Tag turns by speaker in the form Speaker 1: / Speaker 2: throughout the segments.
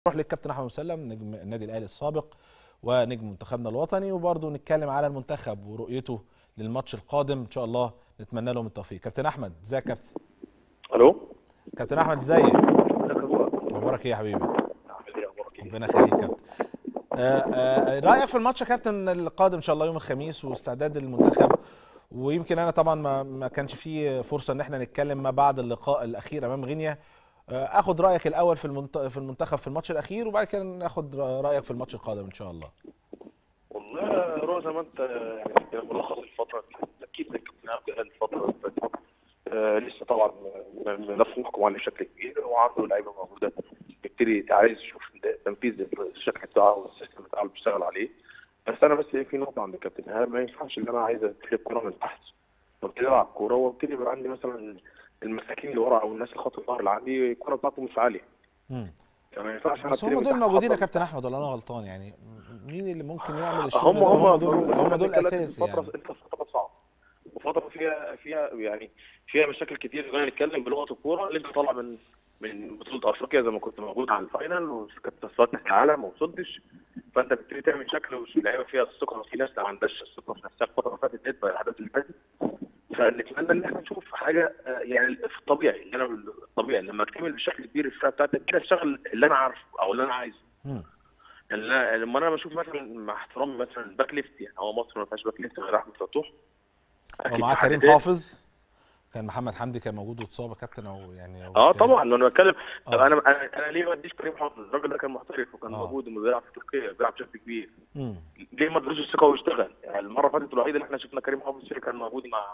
Speaker 1: نروح للكابتن احمد مسلم نجم النادي الاهلي السابق ونجم منتخبنا الوطني وبرضه نتكلم على المنتخب ورؤيته للماتش القادم ان شاء الله نتمنى لهم التوفيق كابتن احمد ازيك يا كابتن
Speaker 2: الو
Speaker 1: كابتن احمد ازيك
Speaker 2: ازيك يا ابويا
Speaker 1: اخبارك ايه يا حبيبي
Speaker 2: عامل ايه اخبارك ايه
Speaker 1: ربنا يخليك كابتن آه، آه، رايك في الماتش يا كابتن القادم ان شاء الله يوم الخميس واستعداد المنتخب ويمكن انا طبعا ما ما كانش فيه فرصه ان احنا نتكلم ما بعد اللقاء الاخير امام غينيا آه، اخد رايك الاول في المنت- في المنتخب في الماتش الاخير وبعد كده ناخد رايك في الماتش القادم ان شاء الله
Speaker 2: والله يا روح زي ما انت يعني كده ملخص الفتره اكيد الكابتن عبد الهادي الفتره اللي فاتت آه لسه طبعا ملف محكم عليه بشكل كبير وعنده لعيبه موجوده بيبتدي عايز يشوف تنفيذ الشكل بتاعه والسيستم بتاعه اللي بيشتغل عليه بس انا بس في نقطه عند الكابتن ايهاب ما ينفعش ان انا عايز اتخذ كوره من تحت وابتدي العب كوره وابتدي يبقى عندي مثلا المساكين اللي ورا او الناس اللي خط الظهر اللي عندي الكوره بتاعته مش عاليه
Speaker 1: مم.
Speaker 2: فما ينفعش انا
Speaker 1: بس
Speaker 2: ابتدي
Speaker 1: هم
Speaker 2: من
Speaker 1: دول
Speaker 2: تحت
Speaker 1: موجودين يا
Speaker 2: أفضل-
Speaker 1: كابتن احمد ولا انا غلطان يعني مين اللي ممكن يعمل الشغل
Speaker 2: هم
Speaker 1: ده
Speaker 2: هم
Speaker 1: هم دول هم دول
Speaker 2: بنتكلم في
Speaker 1: اساسي
Speaker 2: فتره
Speaker 1: يعني
Speaker 2: انت في فتره صعبه وفتره فيها فيها يعني فيها مشاكل كتير خلينا نتكلم بلغه الكوره اللي انت طالع من من بطوله افريقيا زي ما كنت موجود على الفاينل وكانت تصفيات كاس العالم وما وصلتش فانت بتبتدي تعمل شكل واللعيبه فيها الثقه في ناس ما عندهاش الثقه في نفسها الفتره اللي فاتت ديت الاحداث اللي فاتت فنتمنى ان احنا نشوف حاجه آه، يعني في الطبيعي اللي انا الطبيعي لما اكتمل بشكل كبير الفرقه بتاعتك كده اشتغل اللي انا عارفه او اللي انا عايزه
Speaker 1: مم.
Speaker 2: يعني لا- لما انا بشوف مثلا مع احترامي مثلا الباك ليفت يعني هو مصر ما فيهاش باك ليفت غير احمد فتوح أكيد
Speaker 1: ومعاه
Speaker 2: في
Speaker 1: كريم
Speaker 2: حد تاني.
Speaker 1: حافظ كان محمد حمدي كان موجود واتصاب يا كابتن او يعني أو
Speaker 2: اه
Speaker 1: بالتالي-
Speaker 2: طبعا لو انا بتكلم طب
Speaker 1: آه.
Speaker 2: انا انا انا ليه ما اديش كريم حافظ الراجل ده كان محترف وكان
Speaker 1: آه.
Speaker 2: موجود وبيلعب في تركيا بيلعب بشكل كبير
Speaker 1: مم.
Speaker 2: ليه ما ادلوش الثقه ويشتغل يعني المره اللي فاتت الوحيده اللي احنا شفنا كريم حافظ فيها كان موجود مع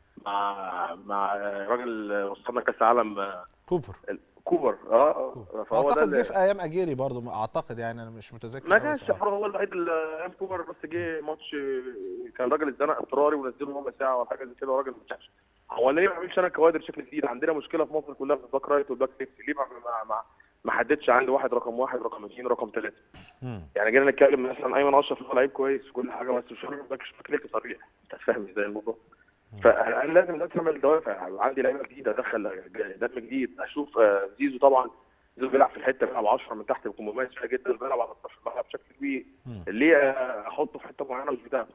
Speaker 2: مع مع راجل وصلنا كاس العالم آه،
Speaker 1: كوبر
Speaker 2: كوبر اه آه. فهو ده
Speaker 1: اعتقد
Speaker 2: اللي-
Speaker 1: جه في ايام اجيري برضو ما اعتقد يعني انا مش متذكر
Speaker 2: ما
Speaker 1: أوي
Speaker 2: كانش
Speaker 1: صراحة.
Speaker 2: حر هو الوحيد اللي ايام كوبر بس جه ماتش كان راجل اتزنق اضطراري ونزله ربع ساعه ولا حاجه زي كده وراجل ما شافش هو ليه ما عملش انا كوادر بشكل جديد عندنا مشكله في مصر كلها في الباك رايت والباك ليفت ليه ما ما ما, ما حددش عندي واحد رقم واحد رقم اثنين رقم ثلاثه
Speaker 1: مم.
Speaker 2: يعني جينا نتكلم مثلا ايمن اشرف هو لعيب كويس وكل حاجه بس مش راجل باك باك ليفت صريح انت فاهم ازاي الموضوع فانا لازم لازم اعمل دوافع عندي لعيبه جديده ادخل دم جديد اشوف آه، زيزو طبعا زيزو بيلعب في الحته بيلعب 10 من تحت بيكون مميز فيها جدا بيلعب على الطرف بيلعب بشكل كبير
Speaker 1: مم.
Speaker 2: ليه آه، احطه في حته معينه مش بتاعته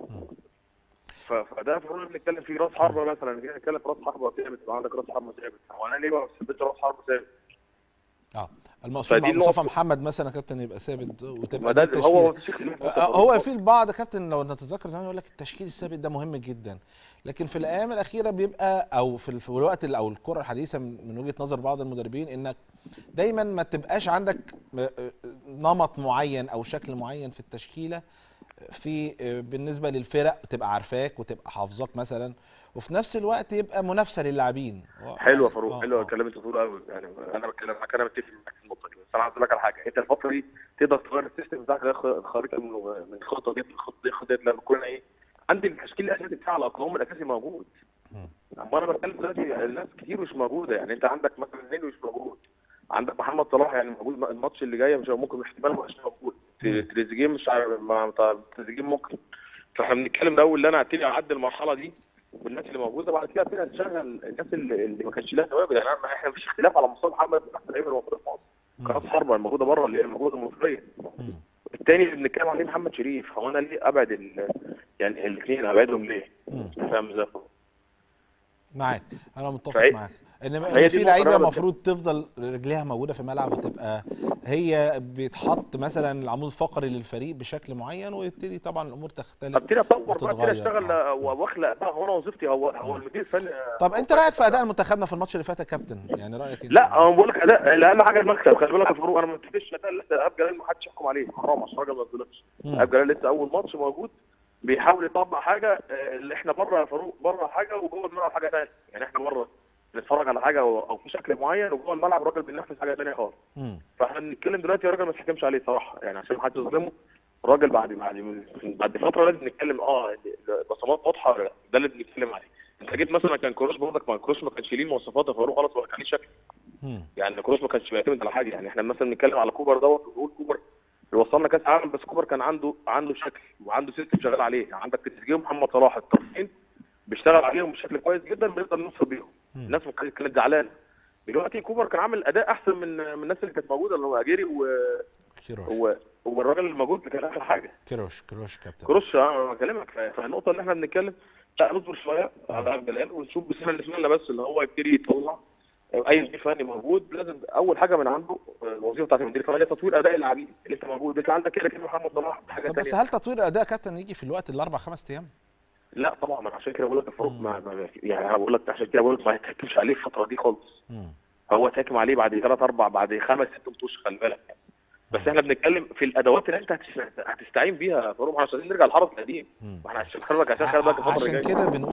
Speaker 2: ف- فده فاحنا بنتكلم في راس حربه مثلا جينا نتكلم في راس حربه ثابت يبقى عندك راس حربه ثابت هو انا ليه ما بثبتش راس حربه ثابت؟
Speaker 1: اه المقصود مع
Speaker 2: فدي
Speaker 1: مصطفى
Speaker 2: النقطة.
Speaker 1: محمد مثلا يا كابتن يبقى ثابت
Speaker 2: ما
Speaker 1: وتبقى
Speaker 2: ده
Speaker 1: دي
Speaker 2: هو
Speaker 1: التشكيله
Speaker 2: التشكيل
Speaker 1: آه، هو في البعض يا كابتن لو نتذكر زمان يقول لك التشكيل الثابت ده مهم جدا لكن في الايام الاخيره بيبقى او في في الوقت ال- او الكره الحديثه من من وجهه نظر بعض المدربين انك دايما ما تبقاش عندك آه، آه، نمط معين او شكل معين في التشكيله في آه، بالنسبه للفرق تبقى عارفاك وتبقى حافظاك مثلا وفي نفس الوقت يبقى منافسه للاعبين
Speaker 2: حلو يا
Speaker 1: آه،
Speaker 2: فاروق
Speaker 1: آه،
Speaker 2: حلو
Speaker 1: آه.
Speaker 2: الكلام اللي انت بتقوله قوي يعني انا بتكلم معاك انا متفق معاك في النقطه دي بس انا عايز اقول لك على حاجه انت الفتره دي تقدر تغير السيستم بتاعك ده خ- الخريطه من من الخطه دي للخطه دي الخطه دي لما كنا ايه عندي التشكيل الاساسي بتاع الاقلام الاساسي موجود
Speaker 1: مم.
Speaker 2: اما انا بتكلم دلوقتي الناس كتير مش موجوده يعني انت عندك مثلا نينو مش موجود عندك محمد صلاح يعني موجود الماتش اللي جاي مش ممكن احتمال ما يبقاش موجود تريزيجيه مش عارف ما طب تريزيجيه ممكن فاحنا بنتكلم الاول ان انا ابتدي اعدي المرحله دي والناس اللي موجوده بعد كده ابتدي اشغل الناس اللي, اللي ما كانش لها تواجد يعني أنا- احنا مفيش اختلاف على مصطفى محمد من احسن اللعيبه اللي موجوده في مصر كراس حربه الموجوده بره اللي هي الموجوده المصريه
Speaker 1: مم.
Speaker 2: الثاني اللي بنتكلم عليه محمد شريف هو انا ليه ابعد ال- يعني الاثنين ابعدهم ليه؟
Speaker 1: مم.
Speaker 2: فاهم ازاي؟
Speaker 1: معاك انا متفق
Speaker 2: فهي-
Speaker 1: معاك ان
Speaker 2: هي
Speaker 1: إن
Speaker 2: دي
Speaker 1: في
Speaker 2: النقطة
Speaker 1: لعيبه
Speaker 2: اللي أنا
Speaker 1: المفروض تفضل رجليها موجوده في الملعب وتبقى هي بيتحط مثلا العمود الفقري للفريق بشكل معين ويبتدي طبعا الامور تختلف
Speaker 2: ابتدي اطور بقى ابتدي
Speaker 1: وتتغير.
Speaker 2: اشتغل
Speaker 1: آه.
Speaker 2: واخلق بقى هو انا وظيفتي هو هو المدير الفني
Speaker 1: طب انت رايك في اداء منتخبنا في الماتش اللي فات يا كابتن يعني رايك انت
Speaker 2: لا انا بقول لك اداء لا اهم حاجه المكسب خلي بالك يا فاروق انا ما بتفقش اداء لسه ايهاب جلال ما حدش يحكم عليه حرام عشان الراجل ما يظلمش
Speaker 1: مم.
Speaker 2: ايهاب جلال لسه اول ماتش موجود بيحاول يطبق حاجه آه، اللي احنا بره يا فاروق بره حاجه وجوه الملعب حاجه ثانيه يعني احنا بره بنتفرج على حاجه او أو في شكل معين وجوه الملعب الراجل بينفذ حاجه ثانيه خالص
Speaker 1: مم.
Speaker 2: فاحنا بنتكلم دلوقتي الراجل ما تحكمش عليه صراحه يعني عشان ما حدش يظلمه الراجل بعد بعد بعد فتره لازم نتكلم اه بصمات واضحه ده اللي بنتكلم عليه انت جيت مثلا كان كروش برضك ما كروش ما كانش ليه مواصفات يا فاروق خلاص ولا كان ليه شكل
Speaker 1: مم.
Speaker 2: يعني كروس ما كانش بيعتمد على حاجه يعني احنا مثلا بنتكلم على كوبر دوت ونقول كوبر اللي وصلنا كاس عالم بس كوبر كان عنده عنده شكل وعنده سيستم شغال عليه يعني عندك تريزيجيه ومحمد صلاح الطرفين بيشتغل عليهم بشكل كويس جدا بنقدر نوصل بيهم
Speaker 1: مم.
Speaker 2: الناس كانت كانت زعلانه دلوقتي كوبر كان عامل اداء احسن من من الناس اللي كانت موجوده اللي هو اجيري و...
Speaker 1: كيروش
Speaker 2: و... والراجل اللي موجود اللي كان اخر حاجه
Speaker 1: كيروش كيروش كابتن
Speaker 2: كروش اه انا بكلمك ف- فالنقطه اللي احنا بنتكلم لا نصبر شويه على عبد الجلال ونشوف بسم الله بسم الله بس اللي هو يبتدي يطلع اي مدير فني موجود لازم اول حاجه من عنده آه، الوظيفه بتاعت المدير الفني هي تطوير اداء اللاعبين اللي انت موجود انت عندك كده كده محمد صلاح دي حاجه
Speaker 1: طب بس
Speaker 2: ثانيه
Speaker 1: هل تطوير الاداء كابتن يجي في الوقت الاربع خمس ايام؟
Speaker 2: لا طبعا انا عشان كده بقول لك الفاروق ما ما- يعني انا بقول لك عشان كده بقول لك ما يتحكمش عليه الفتره دي خالص
Speaker 1: مم.
Speaker 2: هو اتحكم عليه بعد ثلاث اربع بعد خمس ست ماتشات خلي بالك بس احنا بنتكلم في الادوات اللي انت هتست- هتستعين بيها يا فاروق احنا مش عايزين نرجع للحرس القديم
Speaker 1: مم.
Speaker 2: ما احنا عشان خلي بالك عشان خلي بالك الفتره
Speaker 1: عشان
Speaker 2: الجايه
Speaker 1: كده بنقول